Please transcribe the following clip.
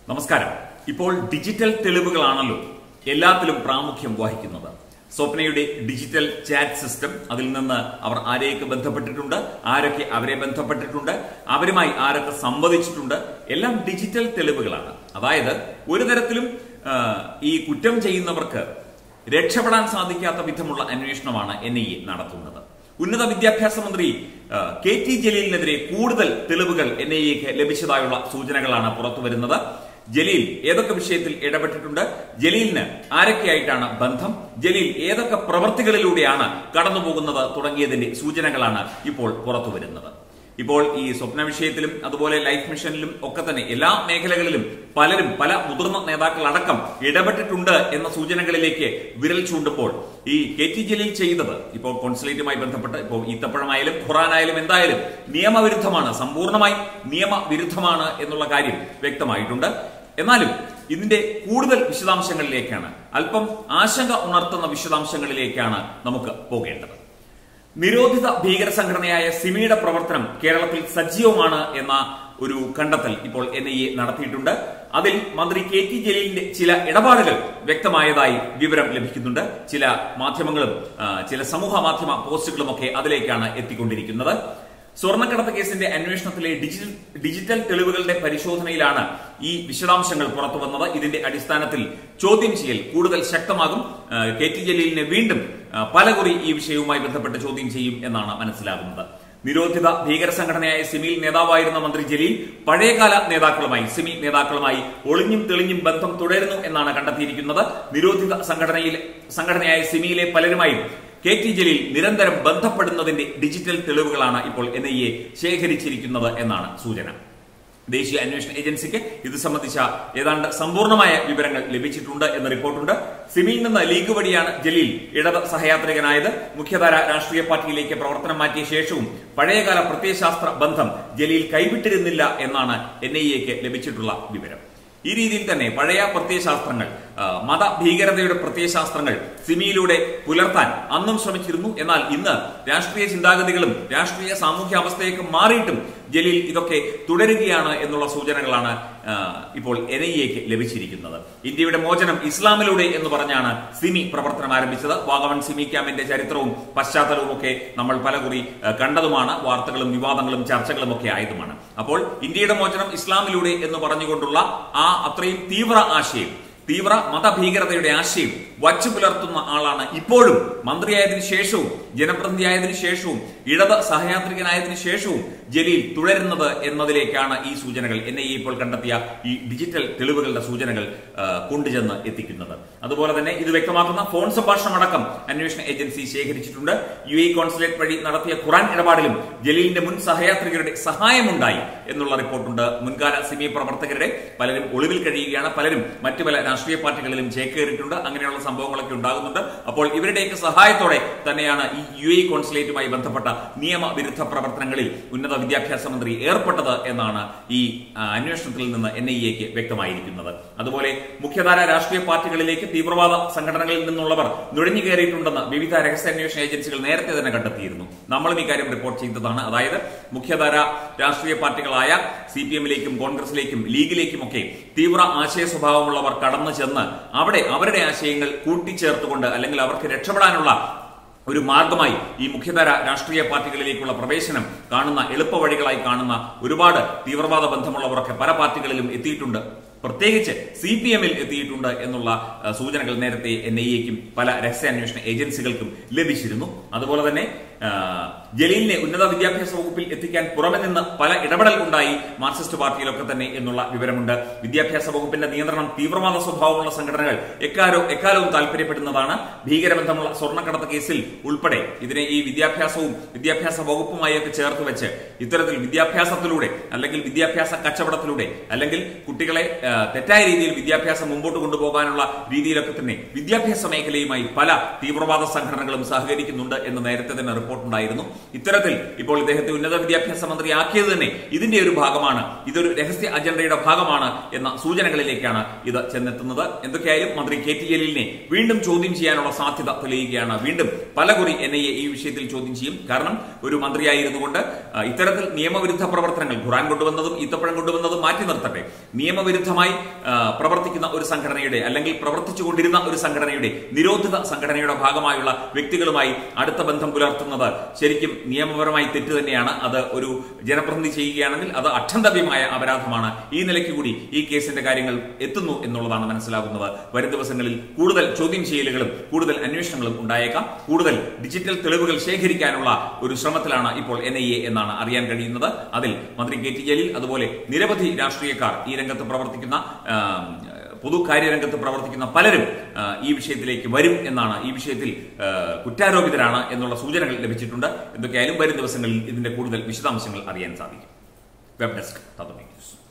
നമസ്കാരം ഇപ്പോൾ ഡിജിറ്റൽ തെളിവുകളാണല്ലോ എല്ലാത്തിലും പ്രാമുഖ്യം വഹിക്കുന്നത് സ്വപ്നയുടെ ഡിജിറ്റൽ ചാറ്റ് സിസ്റ്റം അതിൽ നിന്ന് അവർ ആരെയൊക്കെ ബന്ധപ്പെട്ടിട്ടുണ്ട് ആരൊക്കെ അവരെ ബന്ധപ്പെട്ടിട്ടുണ്ട് അവരുമായി ആരൊക്കെ സംവദിച്ചിട്ടുണ്ട് എല്ലാം ഡിജിറ്റൽ തെളിവുകളാണ് അതായത് ഒരു തരത്തിലും ആ, ഈ കുറ്റം ചെയ്യുന്നവർക്ക് രക്ഷപ്പെടാൻ സാധിക്കാത്ത വിധമുള്ള അന്വേഷണമാണ് എൻ ഐ എ നടത്തുന്നത് ഉന്നത വിദ്യാഭ്യാസ മന്ത്രി ആ, കെ ടി ജലീലിനെതിരെ കൂടുതൽ തെളിവുകൾ എൻ ഐ എക്ക് ലഭിച്ചതായുള്ള സൂചനകളാണ് പുറത്തുവരുന്നത് ജലീൽ ഏതൊക്കെ വിഷയത്തിൽ ഇടപെട്ടിട്ടുണ്ട് ജലീലിന് ആരൊക്കെയായിട്ടാണ് ബന്ധം ജലീൽ ഏതൊക്കെ പ്രവർത്തികളിലൂടെയാണ് കടന്നുപോകുന്നത് തുടങ്ങിയതിന്റെ സൂചനകളാണ് ഇപ്പോൾ പുറത്തുവരുന്നത് ഇപ്പോൾ ഈ സ്വപ്ന വിഷയത്തിലും അതുപോലെ ലൈഫ് മിഷനിലും ഒക്കെ തന്നെ എല്ലാ മേഖലകളിലും പലരും പല മുതിർന്ന നേതാക്കൾ അടക്കം ഇടപെട്ടിട്ടുണ്ട് എന്ന സൂചനകളിലേക്ക് വിരൽ ചൂണ്ടുമ്പോൾ ഈ കെ ടി ജലീൽ ചെയ്തത് ഇപ്പോൾ കോൺസുലേറ്റുമായി ബന്ധപ്പെട്ട് ഇപ്പോൾ ഈത്തപ്പഴമായാലും ഖുറാനായാലും എന്തായാലും നിയമവിരുദ്ധമാണ് സമ്പൂർണ്ണമായി നിയമവിരുദ്ധമാണ് എന്നുള്ള കാര്യം വ്യക്തമായിട്ടുണ്ട് എന്നാലും ഇതിന്റെ കൂടുതൽ വിശദാംശങ്ങളിലേക്കാണ് അല്പം ആശങ്ക ഉണർത്തുന്ന വിശദാംശങ്ങളിലേക്കാണ് നമുക്ക് പോകേണ്ടത് നിരോധിത ഭീകര സംഘടനയായ സിമിയുടെ പ്രവർത്തനം കേരളത്തിൽ സജീവമാണ് എന്ന ഒരു കണ്ടെത്തൽ ഇപ്പോൾ എൻ ഐ എ നടത്തിയിട്ടുണ്ട് അതിൽ മന്ത്രി കെ ടി ജലീലിന്റെ ചില ഇടപാടുകൾ വ്യക്തമായതായി വിവരം ലഭിക്കുന്നുണ്ട് ചില മാധ്യമങ്ങളും ആ, ചില സമൂഹ മാധ്യമ പോസ്റ്റുകളും ഒക്കെ അതിലേക്കാണ് എത്തിക്കൊണ്ടിരിക്കുന്നത് സ്വർണ്ണക്കടത്ത് കേസിന്റെ അന്വേഷണത്തിലെ ഡിജിറ്റൽ ഡിജിറ്റൽ തെളിവുകളുടെ പരിശോധനയിലാണ് ഈ വിശദാംശങ്ങൾ പുറത്തു വന്നത് ഇതിന്റെ അടിസ്ഥാനത്തിൽ ചോദ്യം ചെയ്യൽ കൂടുതൽ ശക്തമാകും ആ, കെ ടി ജലീലിനെ വീണ്ടും ആ, പലകുറി ഈ വിഷയവുമായി ബന്ധപ്പെട്ട് ചോദ്യം ചെയ്യും എന്നാണ് മനസ്സിലാകുന്നത് നിരോധിത ഭീകര സംഘടനയായ സിമിൽ നേതാവായിരുന്ന മന്ത്രി ജലീൽ പഴയകാല നേതാക്കളുമായി സിമി നേതാക്കളുമായി ഒളിഞ്ഞും തെളിഞ്ഞും ബന്ധം തുടരുന്നു എന്നാണ് കണ്ടെത്തിയിരിക്കുന്നത് നിരോധിത സംഘടനയിൽ സംഘടനയായ സിമിയിലെ പലരുമായും കെ ടി ജലീൽ നിരന്തരം ബന്ധപ്പെടുന്നതിന്റെ ഡിജിറ്റൽ തെളിവുകളാണ് ഇപ്പോൾ എൻ ഐ എ ശേഖരിച്ചിരിക്കുന്നത് എന്നാണ് സൂചന ദേശീയ അന്വേഷണ ഏജൻസിക്ക് ഇത് സംബന്ധിച്ച ഏതാണ്ട് സമ്പൂർണ്ണമായ വിവരങ്ങൾ ലഭിച്ചിട്ടുണ്ട് എന്ന റിപ്പോർട്ടുണ്ട് സിമിയിൽ നിന്ന് ലീഗ് വഴിയാണ് ജലീൽ ഇടത് സഹയാത്രികനായത് മുഖ്യധാര രാഷ്ട്രീയ പാർട്ടിയിലേക്ക് പ്രവർത്തനം മാറ്റിയ ശേഷവും പഴയകാല പ്രത്യയശാസ്ത്ര ബന്ധം ജലീൽ കൈവിട്ടിരുന്നില്ല എന്നാണ് എൻ ഐ എക്ക് ലഭിച്ചിട്ടുള്ള വിവരം ഈ രീതിയിൽ തന്നെ പഴയ പ്രത്യയശാസ്ത്രങ്ങൾ ആ, മതഭീകരതയുടെ പ്രത്യയശാസ്ത്രങ്ങൾ സിമിയിലൂടെ പുലർത്താൻ അന്നും ശ്രമിച്ചിരുന്നു എന്നാൽ ഇന്ന് രാഷ്ട്രീയ ചിന്താഗതികളും രാഷ്ട്രീയ സാമൂഹ്യ അവസ്ഥയൊക്കെ മാറിയിട്ടും ജലീൽ ഇതൊക്കെ തുടരുകയാണ് എന്നുള്ള സൂചനകളാണ് ആ, ഇപ്പോൾ എൻ ഐ എക്ക് ലഭിച്ചിരിക്കുന്നത് ഇന്ത്യയുടെ മോചനം ഇസ്ലാമിലൂടെ എന്ന് പറഞ്ഞാണ് സിമി പ്രവർത്തനം ആരംഭിച്ചത് വാഗമൺ സിമി ക്യാമ്പിന്റെ ചരിത്രവും പശ്ചാത്തലവും ഒക്കെ നമ്മൾ പലകുറി ആ, കണ്ടതുമാണ് വാർത്തകളും വിവാദങ്ങളും ചർച്ചകളും ഒക്കെ ആയതുമാണ് അപ്പോൾ ഇന്ത്യയുടെ മോചനം ഇസ്ലാമിലൂടെ എന്ന് പറഞ്ഞുകൊണ്ടുള്ള ആ അത്രയും തീവ്ര ആശയം തീവ്ര മതഭീകരതയുടെ ആശയം വച്ചു പുലർത്തുന്ന ആളാണ് ഇപ്പോഴും മന്ത്രിയായതിനു ശേഷവും ജനപ്രതിനിധിയായതിനു ശേഷവും ഇടത് സഹയാത്രികനായതിനു ശേഷവും ജലീൽ തുടരുന്നത് എന്നതിലേക്കാണ് ഈ സൂചനകൾ എൻ ഐ ഇപ്പോൾ കണ്ടെത്തിയ ഈ ഡിജിറ്റൽ തെളിവുകളുടെ സൂചനകൾ ആ, കൊണ്ടുചെന്ന് എത്തിക്കുന്നത് അതുപോലെ തന്നെ ഇത് വ്യക്തമാക്കുന്ന ഫോൺ സംഭാഷണം അടക്കം അന്വേഷണ ഏജൻസി ശേഖരിച്ചിട്ടുണ്ട് യു എ കോൺസുലേറ്റ് വഴി നടത്തിയ ഖുറാൻ ഇടപാടിലും ജലീലിന്റെ മുൻ സഹയാത്രികരുടെ സഹായമുണ്ടായി എന്നുള്ള റിപ്പോർട്ടുണ്ട് മുൻകാല സിമി പ്രവർത്തകരുടെ പലരും ഒളിവിൽ കഴിയുകയാണ് പലരും മറ്റു പല രാഷ്ട്രീയ പാർട്ടികളിലും ചേക്കേറിയിട്ടുണ്ട് അങ്ങനെയുള്ള സംഭവങ്ങളൊക്കെ ഉണ്ടാകുന്നുണ്ട് അപ്പോൾ ഇവരുടെയൊക്കെ സഹായത്തോടെ തന്നെയാണ് ഈ യു എ കോൺസുലേറ്റുമായി ബന്ധപ്പെട്ട നിയമവിരുദ്ധ പ്രവർത്തനങ്ങളിൽ ഉന്നത വിദ്യാഭ്യാസ മന്ത്രി ഏർപ്പെട്ടത് എന്നാണ് ഈ ആ, അന്വേഷണത്തിൽ നിന്ന് എൻ ഐ എക്ക് വ്യക്തമായിരിക്കുന്നത് അതുപോലെ മുഖ്യധാര രാഷ്ട്രീയ പാർട്ടികളിലേക്ക് തീവ്രവാദ സംഘടനകളിൽ നിന്നുള്ളവർ നുഴഞ്ഞു കയറിയിട്ടുണ്ടെന്ന് വിവിധ രഹസ്യാന്വേഷണ ഏജൻസികൾ നേരത്തെ തന്നെ കണ്ടെത്തിയിരുന്നു നമ്മളും ഇക്കാര്യം റിപ്പോർട്ട് ചെയ്തതാണ് അതായത് മുഖ്യധാര രാഷ്ട്രീയ പാർട്ടികളായ സി പി എമ്മിലേക്കും കോൺഗ്രസിലേക്കും ലീഗിലേക്കുമൊക്കെ തീവ്ര ആശയ സ്വഭാവമുള്ളവർ കടന്നു ചെന്ന് അവിടെ അവരുടെ ആശയങ്ങൾ കൂട്ടിച്ചേർത്തുകൊണ്ട് അല്ലെങ്കിൽ അവർക്ക് രക്ഷപ്പെടാനുള്ള ഒരു മാർഗമായി ഈ മുഖ്യധാര രാഷ്ട്രീയ പാർട്ടികളിലേക്കുള്ള പ്രവേശനം കാണുന്ന എളുപ്പവഴികളായി കാണുന്ന ഒരുപാട് തീവ്രവാദ ബന്ധമുള്ളവരൊക്കെ പല പാർട്ടികളിലും എത്തിയിട്ടുണ്ട് പ്രത്യേകിച്ച് സി പി എമ്മിൽ എത്തിയിട്ടുണ്ട് എന്നുള്ള ആ, സൂചനകൾ നേരത്തെ എൻ ഐ എക്കും പല രഹസ്യാന്വേഷണ ഏജൻസികൾക്കും ലഭിച്ചിരുന്നു അതുപോലെ തന്നെ ആ, ജലീലിനെ ഉന്നത വിദ്യാഭ്യാസ വകുപ്പിൽ എത്തിക്കാൻ പുറമെ നിന്ന് പല ഇടപെടൽ ഉണ്ടായി മാർക്സിസ്റ്റ് പാർട്ടിയിലൊക്കെ തന്നെ എന്നുള്ള വിവരമുണ്ട് വിദ്യാഭ്യാസ വകുപ്പിന്റെ നിയന്ത്രണം തീവ്രവാദ സ്വഭാവമുള്ള സംഘടനകൾ എക്കാലോ എക്കാലവും താല്പര്യപ്പെടുന്നതാണ് ഭീകരബന്ധമുള്ള സ്വർണ്ണക്കടത്ത് കേസിൽ ഉൾപ്പെടെ ഇതിനെ ഈ വിദ്യാഭ്യാസവും വിദ്യാഭ്യാസ വകുപ്പുമായി ഒക്കെ ചേർത്ത് വെച്ച് ഇത്തരത്തിൽ വിദ്യാഭ്യാസത്തിലൂടെ അല്ലെങ്കിൽ വിദ്യാഭ്യാസ കച്ചവടത്തിലൂടെ അല്ലെങ്കിൽ കുട്ടികളെ ആ, തെറ്റായ രീതിയിൽ വിദ്യാഭ്യാസം മുമ്പോട്ട് കൊണ്ടുപോകാനുള്ള രീതിയിലൊക്കെ തന്നെ വിദ്യാഭ്യാസ മേഖലയുമായി പല തീവ്രവാദ സംഘടനകളും സഹകരിക്കുന്നുണ്ട് എന്ന് നേരത്തെ തന്നെ റിപ്പോർട്ടുണ്ടായിരുന്നു ഇത്തരത്തിൽ ഇപ്പോൾ ഇദ്ദേഹത്തെ ഉന്നത വിദ്യാഭ്യാസ മന്ത്രിയാക്കിയത് തന്നെ ഇതിന്റെ ഒരു ഭാഗമാണ് ഇതൊരു രഹസ്യ അജണ്ടയുടെ ഭാഗമാണ് എന്ന സൂചനകളിലേക്കാണ് ഇത് ചെന്നെത്തുന്നത് എന്തൊക്കെയായാലും മന്ത്രി കെ ടി ജലീലിനെ വീണ്ടും ചോദ്യം ചെയ്യാനുള്ള സാധ്യത തെളിയുകയാണ് വീണ്ടും പലകുറി എൻ ഐ എ ഈ വിഷയത്തിൽ ചോദ്യം ചെയ്യും കാരണം ഒരു മന്ത്രിയായിരുന്നു കൊണ്ട് ആ, ഇത്തരത്തിൽ നിയമവിരുദ്ധ പ്രവർത്തനങ്ങൾ ഖുറാൻ കൊണ്ടുവന്നതും ഈത്തപ്പഴം കൊണ്ടുവന്നതും മാറ്റി നിർത്തട്ടെ നിയമവിരുദ്ധമായി ആ, പ്രവർത്തിക്കുന്ന ഒരു സംഘടനയുടെ അല്ലെങ്കിൽ പ്രവർത്തിച്ചുകൊണ്ടിരുന്ന ഒരു സംഘടനയുടെ നിരോധിത സംഘടനയുടെ ഭാഗമായുള്ള വ്യക്തികളുമായി അടുത്ത ബന്ധം പുലർത്തുന്നത് ശരിക്കും നിയമപരമായി തെറ്റ് തന്നെയാണ് അത് ഒരു ജനപ്രതിനിധി ചെയ്യുകയാണെങ്കിൽ അത് അക്ഷന്തവ്യമായ അപരാധമാണ് ഈ നിലയ്ക്ക് കൂടി ഈ കേസിന്റെ കാര്യങ്ങൾ എത്തുന്നു എന്നുള്ളതാണ് മനസ്സിലാകുന്നത് വരും ദിവസങ്ങളിൽ കൂടുതൽ ചോദ്യം ചെയ്യലുകളും കൂടുതൽ അന്വേഷണങ്ങളും ഉണ്ടായേക്കാം കൂടുതൽ ഡിജിറ്റൽ തെളിവുകൾ ശേഖരിക്കാനുള്ള ഒരു ശ്രമത്തിലാണ് ഇപ്പോൾ എൻ ഐ എ എന്നാണ് അറിയാൻ കഴിയുന്നത് അതിൽ മന്ത്രി കെ ടി ജലീൽ അതുപോലെ നിരവധി രാഷ്ട്രീയക്കാർ ഈ രംഗത്ത് പ്രവർത്തിക്കുന്ന ആ, പൊതുകാര്യരംഗത്ത് പ്രവർത്തിക്കുന്ന പലരും ആ, ഈ വിഷയത്തിലേക്ക് വരും എന്നാണ് ഈ വിഷയത്തിൽ ആ, കുറ്റാരോപിതരാണ് എന്നുള്ള സൂചനകൾ ലഭിച്ചിട്ടുണ്ട് എന്തൊക്കെയായാലും വരും ദിവസങ്ങളിൽ ഇതിന്റെ കൂടുതൽ വിശദാംശങ്ങൾ അറിയാൻ സാധിക്കും വെബ് ഡെസ്ക് തത്വമേ ന്യൂസ്